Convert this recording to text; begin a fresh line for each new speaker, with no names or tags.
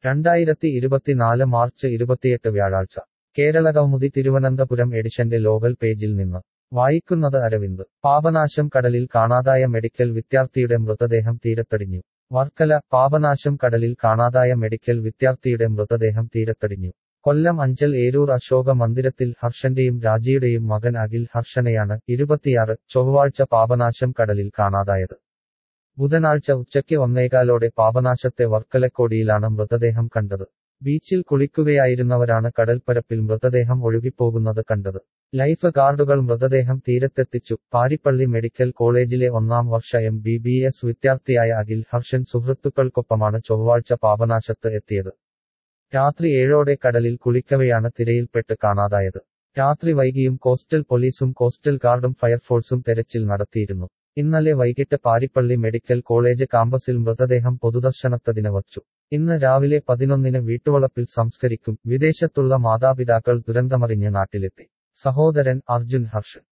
രണ്ടായിരത്തി ഇരുപത്തിനാല് മാർച്ച് ഇരുപത്തിയെട്ട് വ്യാഴാഴ്ച കേരള കൗമുദി തിരുവനന്തപുരം എഡിഷന്റെ ലോകൽ പേജിൽ നിന്ന് വായിക്കുന്നത് അരവിന്ദ് പാപനാശം കടലിൽ കാണാതായ മെഡിക്കൽ വിദ്യാർത്ഥിയുടെ മൃതദേഹം തീരത്തടിഞ്ഞു വർക്കല പാപനാശം കടലിൽ കാണാതായ മെഡിക്കൽ വിദ്യാർത്ഥിയുടെ മൃതദേഹം തീരത്തടിഞ്ഞു കൊല്ലം അഞ്ചൽ ഏരൂർ അശോക മന്ദിരത്തിൽ ഹർഷന്റെയും രാജിയുടെയും മകൻ അഖിൽ ഹർഷനെയാണ് ഇരുപത്തിയാറ് ചൊവ്വാഴ്ച പാപനാശം കടലിൽ കാണാതായത് ബുധനാഴ്ച ഉച്ചയ്ക്ക് ഒന്നേകാലോടെ പാപനാശത്തെ വർക്കലക്കോടിയിലാണ് മൃതദേഹം കണ്ടത് ബീച്ചിൽ കുളിക്കുകയായിരുന്നവരാണ് കടൽപ്പരപ്പിൽ മൃതദേഹം ഒഴുകിപ്പോകുന്നത് കണ്ടത് ലൈഫ് ഗാർഡുകൾ മൃതദേഹം തീരത്തെത്തിച്ചു പാരിപ്പള്ളി മെഡിക്കൽ കോളേജിലെ ഒന്നാം വർഷ എം ബി ബി എസ് വിദ്യാർത്ഥിയായ അഖിൽ ഹർഷൻ സുഹൃത്തുക്കൾക്കൊപ്പമാണ് ചൊവ്വാഴ്ച പാപനാശത്ത് എത്തിയത് രാത്രി ഏഴോടെ കടലിൽ കുളിക്കവെയാണ് തിരയിൽപ്പെട്ട് കാണാതായത് രാത്രി വൈകിയും കോസ്റ്റൽ പോലീസും കോസ്റ്റൽ ഗാർഡും ഫയർഫോഴ്സും തെരച്ചിൽ നടത്തിയിരുന്നു ഇന്നലെ വൈകിട്ട് പാരിപ്പള്ളി മെഡിക്കൽ കോളേജ് കാമ്പസിൽ മൃതദേഹം പൊതുദർശനത്തതിന് വച്ചു ഇന്ന് രാവിലെ പതിനൊന്നിന് വീട്ടുവളപ്പിൽ സംസ്കരിക്കും വിദേശത്തുള്ള മാതാപിതാക്കൾ ദുരന്തമറിഞ്ഞ് നാട്ടിലെത്തി സഹോദരൻ അർജുൻ ഹർഷൻ